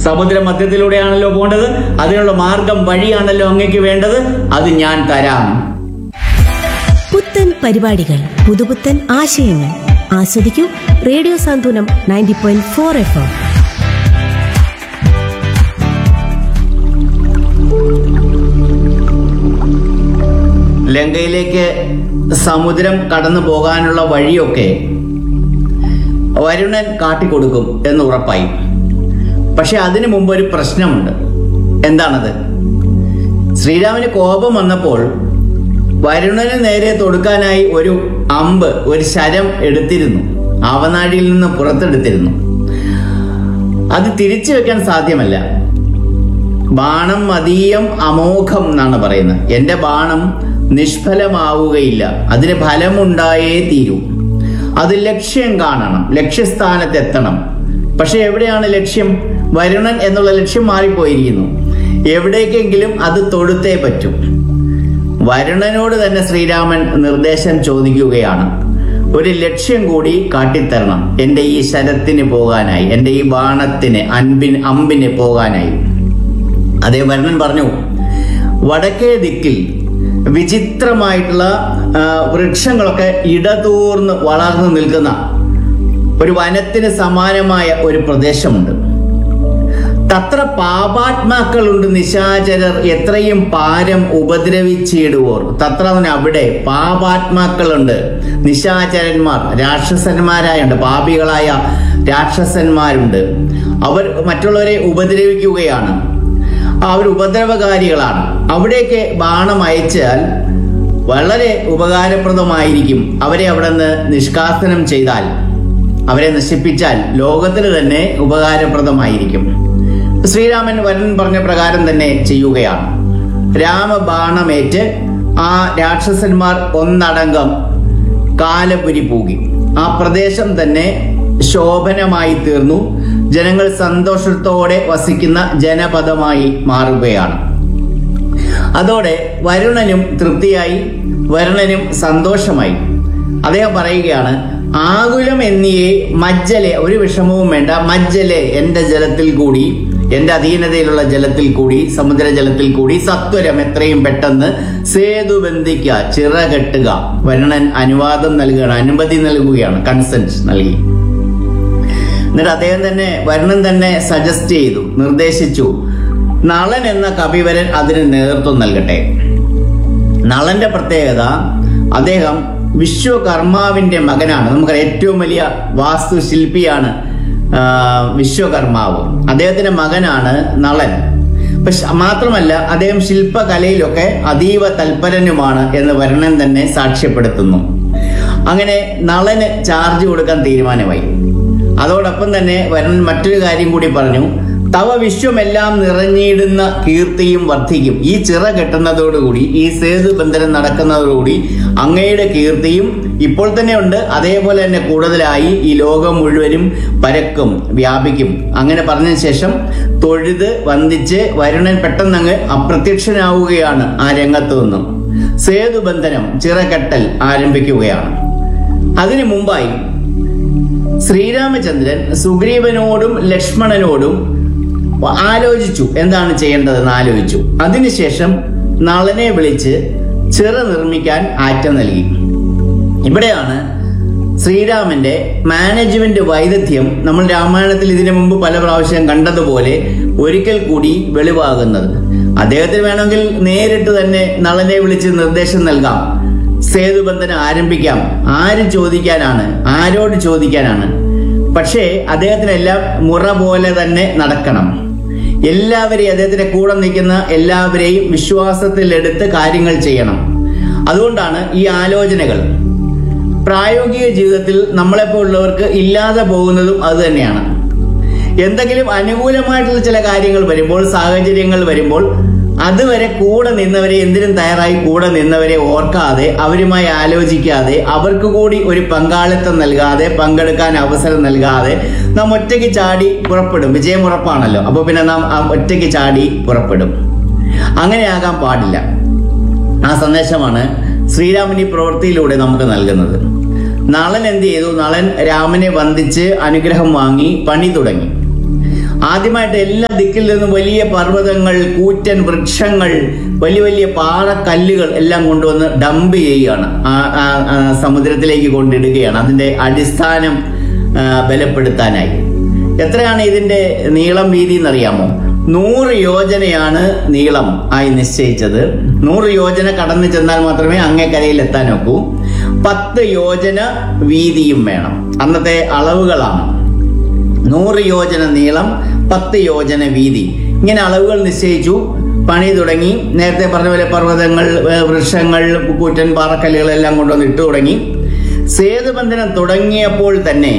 സമുദ്ര മധ്യത്തിലൂടെയാണല്ലോ പോകേണ്ടത് അതിനുള്ള മാർഗം വഴിയാണല്ലോ അങ്ങേക്ക് വേണ്ടത് അത് ഞാൻ തരാം പുത്തൻ പരിപാടികൾ പുതുപുത്തൻ ആശയങ്ങൾ ആസ്വദിക്കൂ Radio Santhwanam ninety point four F M ലങ്കയിലേക്ക് സമുദ്രം കടന്നു പോകാനുള്ള വഴിയൊക്കെ വരുണൻ കാട്ടിക്കൊടുക്കും എന്ന് ഉറപ്പായി പക്ഷെ അതിനു മുമ്പ് ഒരു പ്രശ്നമുണ്ട് എന്താണത് ശ്രീരാമന് കോപം വന്നപ്പോൾ വരുണന് നേരെ തൊടുക്കാനായി ഒരു അമ്പ് ഒരു ശരം എടുത്തിരുന്നു ആവനാഴിയിൽ നിന്ന് പുറത്തെടുത്തിരുന്നു അത് തിരിച്ചു വെക്കാൻ സാധ്യമല്ല ബാണം മതീയം അമോഘം എന്നാണ് പറയുന്നത് എന്റെ ബാണം നിഷ്ഫലമാവുകയില്ല അതിന് ഫലമുണ്ടായേ തീരൂ അത് ലക്ഷ്യം കാണണം ലക്ഷ്യസ്ഥാനത്ത് എത്തണം പക്ഷെ എവിടെയാണ് ലക്ഷ്യം വരുണൻ എന്നുള്ള ലക്ഷ്യം മാറിപ്പോയിരിക്കുന്നു എവിടേക്കെങ്കിലും അത് തൊടുത്തേ പറ്റൂ വരുണനോട് തന്നെ ശ്രീരാമൻ നിർദ്ദേശം ചോദിക്കുകയാണ് ഒരു ലക്ഷ്യം കൂടി കാട്ടിത്തരണം എൻ്റെ ഈ ശരത്തിന് പോകാനായി എൻ്റെ ഈ ബാണത്തിന് അൻപിന് അമ്പിന് പോകാനായി അതേ വരുണൻ പറഞ്ഞു വടക്കേ ദിക്കിൽ വിചിത്രമായിട്ടുള്ള ആ, വൃക്ഷങ്ങളൊക്കെ ഇടതൂർന്ന് വളർന്നു നിൽക്കുന്ന ഒരു വനത്തിന് സമാനമായ ഒരു പ്രദേശമുണ്ട് തത്ര പാപാത്മാക്കളുണ്ട് നിശാചരർ എത്രയും പാരം ഉപദ്രവിച്ചിടുവോർ തത്ര എന്ന് അവിടെ പാപാത്മാക്കളുണ്ട് നിശാചരന്മാർ രാക്ഷസന്മാരായുണ്ട് പാപികളായ രാക്ഷസന്മാരുണ്ട് അവർ മറ്റുള്ളവരെ ഉപദ്രവിക്കുകയാണ് അവർ ഉപദ്രവകാരികളാണ് അവിടേക്ക് ബാണം അയച്ചാൽ വളരെ ഉപകാരപ്രദമായിരിക്കും അവരെ അവിടെ നിന്ന് നിഷ്കാസനം ചെയ്താൽ അവരെ നശിപ്പിച്ചാൽ ലോകത്തിന് തന്നെ ഉപകാരപ്രദമായിരിക്കും ശ്രീരാമൻ വരൻ പറഞ്ഞ പ്രകാരം തന്നെ ചെയ്യുകയാണ് രാമബാണമേറ്റ് ആ രാക്ഷസന്മാർ ഒന്നടങ്കം കാലപുരി പൂകി ആ പ്രദേശം തന്നെ ശോഭനമായി തീർന്നു ജനങ്ങൾ സന്തോഷത്തോടെ വസിക്കുന്ന ജനപദമായി മാറുകയാണ് അതോടെ വരുണനും തൃപ്തിയായി വരുണനും സന്തോഷമായി അദ്ദേഹം പറയുകയാണ് ആകുലം എന്നിയെ മജ്ജലെ ഒരു വിഷമവും വേണ്ട മജ്ജലെ എന്റെ ജലത്തിൽ കൂടി എന്റെ അധീനതയിലുള്ള ജലത്തിൽ കൂടി സമുദ്രജലത്തിൽ കൂടി സത്വരം എത്രയും പെട്ടെന്ന് സേതു ബന്ധിക്കുക ചിറകെട്ടുക വരുണൻ അനുവാദം നൽകുകയാണ് അനുമതി നൽകുകയാണ് കൺസെന്റ് നൽകി എന്നിട്ട് അദ്ദേഹം തന്നെ വരുണൻ തന്നെ സജസ്റ്റ് ചെയ്തു നിർദ്ദേശിച്ചു നളൻ എന്ന കവിവരൻ അതിന് നേതൃത്വം നൽകട്ടെ നളന്റെ പ്രത്യേകത അദ്ദേഹം വിശ്വകർമാവിന്റെ മകനാണ് നമുക്കറിയാം ഏറ്റവും വലിയ വാസ്തുശില്പിയാണ് ആ, വിശ്വകർമാവ് അദ്ദേഹത്തിന്റെ മകനാണ് നളൻ പക്ഷെ മാത്രമല്ല അദ്ദേഹം ശില്പകലയിലൊക്കെ അതീവ തൽപരനുമാണ് എന്ന് വരുണൻ തന്നെ സാക്ഷ്യപ്പെടുത്തുന്നു അങ്ങനെ നളന് ചാർജ് കൊടുക്കാൻ തീരുമാനമായി അതോടൊപ്പം തന്നെ വരുണൻ മറ്റൊരു കാര്യം കൂടി പറഞ്ഞു തവ വിശ്വമെല്ലാം നിറഞ്ഞിടുന്ന കീർത്തിയും വർദ്ധിക്കും ഈ ചിറ കെട്ടുന്നതോടുകൂടി ഈ സേതു ബന്ധനം നടക്കുന്നതോടുകൂടി അങ്ങയുടെ കീർത്തിയും ഇപ്പോൾ തന്നെ ഉണ്ട് അതേപോലെ തന്നെ കൂടുതലായി ഈ ലോകം മുഴുവനും പരക്കും വ്യാപിക്കും അങ്ങനെ പറഞ്ഞതിന് ശേഷം തൊഴുത് വന്ദിച്ച് വരുണൻ പെട്ടെന്ന് അങ്ങ് അപ്രത്യക്ഷനാവുകയാണ് ആ രംഗത്തു നിന്നും സേതുബന്ധനം ചിറകെട്ടൽ ആരംഭിക്കുകയാണ് അതിനു മുമ്പായി ശ്രീരാമചന്ദ്രൻ സുഗ്രീവനോടും ലക്ഷ്മണനോടും ആലോചിച്ചു എന്താണ് ചെയ്യേണ്ടതെന്ന് ആലോചിച്ചു അതിനുശേഷം നളനെ വിളിച്ച് ചിറ നിർമ്മിക്കാൻ ആറ്റ നൽകി ഇവിടെയാണ് ശ്രീരാമന്റെ മാനേജ്മെന്റ് വൈദഗ്ധ്യം നമ്മൾ രാമായണത്തിൽ ഇതിനു മുമ്പ് പല പ്രാവശ്യം കണ്ടതുപോലെ ഒരിക്കൽ കൂടി വെളിവാകുന്നത് അദ്ദേഹത്തിന് വേണമെങ്കിൽ നേരിട്ട് തന്നെ നളനെ വിളിച്ച് നിർദ്ദേശം നൽകാം സേതുബന്ധനം ആരംഭിക്കാം ആര് ചോദിക്കാനാണ് ആരോട് ചോദിക്കാനാണ് പക്ഷേ അദ്ദേഹത്തിനെല്ലാം മുറ പോലെ തന്നെ നടക്കണം എല്ലാവരെയും അദ്ദേഹത്തിന്റെ കൂടെ നിൽക്കുന്ന എല്ലാവരെയും വിശ്വാസത്തിലെടുത്ത് കാര്യങ്ങൾ ചെയ്യണം അതുകൊണ്ടാണ് ഈ ആലോചനകൾ പ്രായോഗിക ജീവിതത്തിൽ നമ്മളെപ്പോലുള്ളവർക്ക് ഇല്ലാതെ പോകുന്നതും അത് തന്നെയാണ് എന്തെങ്കിലും അനുകൂലമായിട്ടുള്ള ചില കാര്യങ്ങൾ വരുമ്പോൾ സാഹചര്യങ്ങൾ വരുമ്പോൾ അതുവരെ കൂടെ നിന്നവരെ എന്തിനും തയ്യാറായി കൂടെ നിന്നവരെ ഓർക്കാതെ അവരുമായി ആലോചിക്കാതെ അവർക്ക് കൂടി ഒരു പങ്കാളിത്തം നൽകാതെ പങ്കെടുക്കാൻ അവസരം നൽകാതെ നാം ഒറ്റയ്ക്ക് ചാടി പുറപ്പെടും വിജയം ഉറപ്പാണല്ലോ അപ്പൊ പിന്നെ നാം ആ ഒറ്റയ്ക്ക് ചാടി പുറപ്പെടും അങ്ങനെയാകാൻ പാടില്ല ആ സന്ദേശമാണ് ശ്രീരാമൻ ഈ പ്രവൃത്തിയിലൂടെ നമുക്ക് നൽകുന്നത് നളൻ എന്ത് ചെയ്തു നളൻ രാമനെ വന്ദിച്ച് അനുഗ്രഹം വാങ്ങി പണി തുടങ്ങി ആദ്യമായിട്ട് എല്ലാ ദിക്കിൽ നിന്നും വലിയ പർവ്വതങ്ങൾ കൂറ്റൻ വൃക്ഷങ്ങൾ വലിയ വലിയ പാറക്കല്ലുകൾ എല്ലാം കൊണ്ടുവന്ന് ഡംപ് ചെയ്യുകയാണ് ആ ആ, ആ, സമുദ്രത്തിലേക്ക് കൊണ്ടിടുകയാണ് അതിന്റെ അടിസ്ഥാനം ആ, ബലപ്പെടുത്താനായി എത്രയാണ് ഇതിന്റെ നീളം വീതി എന്നറിയാമോ നൂറ് യോജനയാണ് നീളം ആയി നിശ്ചയിച്ചത് നൂറ് യോജന കടന്നു ചെന്നാൽ മാത്രമേ അങ്ങേ കരയിൽ എത്താൻ ഒക്കൂ പത്ത് യോജന വീതിയും വേണം അന്നത്തെ അളവുകളാണ് നൂറ് യോജന നീളം പത്ത് യോജന വീതി ഇങ്ങനെ അളവുകൾ നിശ്ചയിച്ചു പണി തുടങ്ങി നേരത്തെ പറഞ്ഞ പോലെ പർവ്വതങ്ങൾ ഏ, വൃക്ഷങ്ങൾ കൂറ്റൻ പാറക്കല്ലുകളെല്ലാം കൊണ്ടുവന്ന് ഇട്ടു തുടങ്ങി സേതുബന്ധനം തുടങ്ങിയപ്പോൾ തന്നെ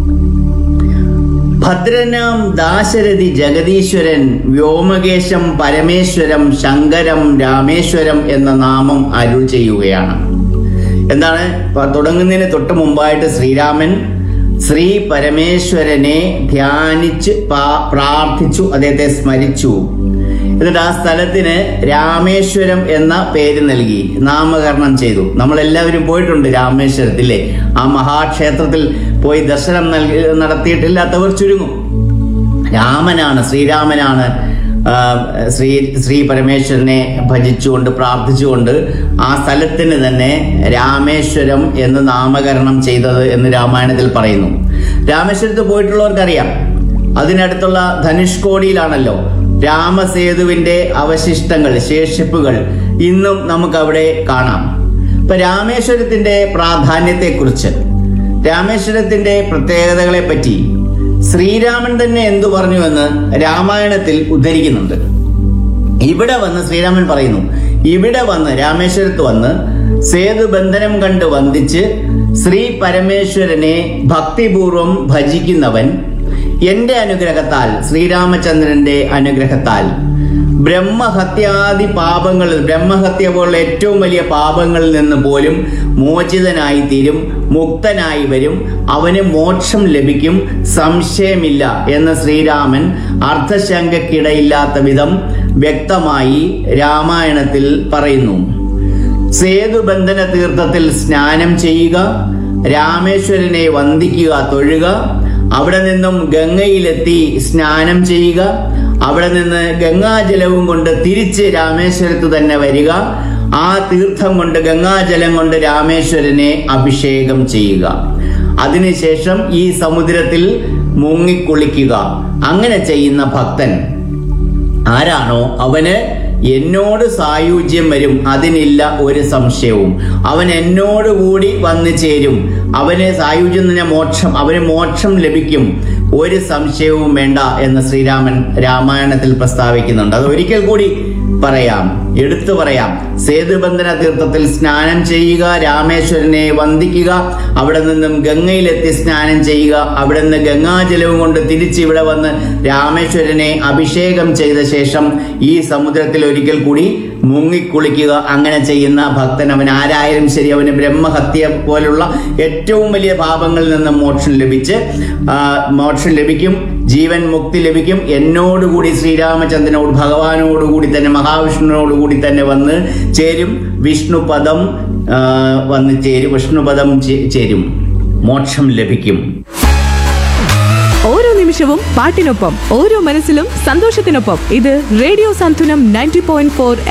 ഭദ്രനാം ദാശരഥി ജഗദീശ്വരൻ വ്യോമകേശം പരമേശ്വരം ശങ്കരം രാമേശ്വരം എന്ന നാമം അരുൾ ചെയ്യുകയാണ് എന്താണ് പ- തുടങ്ങുന്നതിന് തൊട്ട് മുമ്പായിട്ട് ശ്രീരാമൻ ശ്രീ പരമേശ്വരനെ ധ്യാനിച്ച് പാ- പ്രാർത്ഥിച്ചു അദ്ദേഹത്തെ സ്മരിച്ചു എന്നിട്ട് ആ സ്ഥലത്തിന് രാമേശ്വരം എന്ന പേര് നൽകി നാമകരണം ചെയ്തു നമ്മൾ എല്ലാവരും പോയിട്ടുണ്ട് രാമേശ്വരത്തില്ലേ ആ മഹാക്ഷേത്രത്തിൽ പോയി ദർശനം നൽകി നടത്തിയിട്ടില്ലാത്തവർ ചുരുങ്ങും രാമനാണ് ശ്രീരാമനാണ് ആ, ശ്രീ ശ്രീ പരമേശ്വരനെ ഭജിച്ചുകൊണ്ട് പ്രാർത്ഥിച്ചുകൊണ്ട് ആ സ്ഥലത്തിന് തന്നെ രാമേശ്വരം എന്ന് നാമകരണം ചെയ്തത് എന്ന് രാമായണത്തിൽ പറയുന്നു രാമേശ്വരത്ത് പോയിട്ടുള്ളവർക്കറിയാം അതിനടുത്തുള്ള ധനുഷ്കോടിയിലാണല്ലോ രാമസേതുവിന്റെ അവശിഷ്ടങ്ങൾ ശേഷിപ്പുകൾ ഇന്നും നമുക്ക് അവിടെ കാണാം ഇപ്പൊ രാമേശ്വരത്തിന്റെ പ്രാധാന്യത്തെക്കുറിച്ച് രാമേശ്വരത്തിന്റെ പ്രത്യേകതകളെ പറ്റി ശ്രീരാമൻ തന്നെ എന്തു പറഞ്ഞുവെന്ന് രാമായണത്തിൽ ഉദ്ധരിക്കുന്നുണ്ട് ഇവിടെ വന്ന് ശ്രീരാമൻ പറയുന്നു ഇവിടെ വന്ന് രാമേശ്വരത്ത് വന്ന് സേതുബന്ധനം കണ്ട് വന്ദിച്ച് ശ്രീ പരമേശ്വരനെ ഭക്തിപൂർവം ഭജിക്കുന്നവൻ എന്റെ അനുഗ്രഹത്താൽ ശ്രീരാമചന്ദ്രന്റെ അനുഗ്രഹത്താൽ ബ്രഹ്മഹത്യാദി പാപങ്ങളിൽ ബ്രഹ്മഹത്യ പോലുള്ള ഏറ്റവും വലിയ പാപങ്ങളിൽ നിന്ന് പോലും മോചിതനായി തീരും മുക്തനായി വരും അവന് മോക്ഷം ലഭിക്കും സംശയമില്ല എന്ന് ശ്രീരാമൻ അർത്ഥശങ്കക്കിടയില്ലാത്ത വിധം വ്യക്തമായി രാമായണത്തിൽ പറയുന്നു സേതുബന്ധന തീർത്ഥത്തിൽ സ്നാനം ചെയ്യുക രാമേശ്വരനെ വന്ദിക്കുക തൊഴുക അവിടെ നിന്നും ഗംഗയിലെത്തി സ്നാനം ചെയ്യുക അവിടെ നിന്ന് ഗംഗാജലവും കൊണ്ട് തിരിച്ച് രാമേശ്വരത്ത് തന്നെ വരിക ആ തീർത്ഥം കൊണ്ട് ഗംഗാജലം കൊണ്ട് രാമേശ്വരനെ അഭിഷേകം ചെയ്യുക അതിനുശേഷം ഈ സമുദ്രത്തിൽ മുങ്ങിക്കുളിക്കുക അങ്ങനെ ചെയ്യുന്ന ഭക്തൻ ആരാണോ അവന് എന്നോട് സായുജ്യം വരും അതിനില്ല ഒരു സംശയവും അവൻ എന്നോട് കൂടി വന്നു ചേരും അവന് സായുജ്യം തന്നെ മോക്ഷം അവന് മോക്ഷം ലഭിക്കും ഒരു സംശയവും വേണ്ട എന്ന് ശ്രീരാമൻ രാമായണത്തിൽ പ്രസ്താവിക്കുന്നുണ്ട് അത് ഒരിക്കൽ കൂടി പറയാം എടുത്തു പറയാം സേതുബന്ധന തീർത്ഥത്തിൽ സ്നാനം ചെയ്യുക രാമേശ്വരനെ വന്ദിക്കുക അവിടെ നിന്നും ഗംഗയിലെത്തി സ്നാനം ചെയ്യുക അവിടെ നിന്ന് ഗംഗാജലവും കൊണ്ട് തിരിച്ച് ഇവിടെ വന്ന് രാമേശ്വരനെ അഭിഷേകം ചെയ്ത ശേഷം ഈ സമുദ്രത്തിൽ ഒരിക്കൽ കൂടി മുങ്ങിക്കുളിക്കുക അങ്ങനെ ചെയ്യുന്ന ഭക്തൻ അവൻ ആരായാലും ശരി അവന് ബ്രഹ്മഹത്യ പോലുള്ള ഏറ്റവും വലിയ പാപങ്ങളിൽ നിന്ന് മോക്ഷം ലഭിച്ച് ആ, മോക്ഷം ലഭിക്കും ജീവൻ മുക്തി ലഭിക്കും എന്നോടുകൂടി ശ്രീരാമചന്ദ്രനോട് ഭഗവാനോടുകൂടി തന്നെ മഹാവിഷ്ണുവിനോടുകൂടി തന്നെ വന്ന് ചേരും വിഷ്ണുപദം ആ, വന്ന് ചേരും വിഷ്ണുപദം ചേ- ചേരും മോക്ഷം ലഭിക്കും ഓരോ നിമിഷവും പാട്ടിനൊപ്പം ഓരോ മനസ്സിലും സന്തോഷത്തിനൊപ്പം ഇത് Radio Santhwanam ninety point four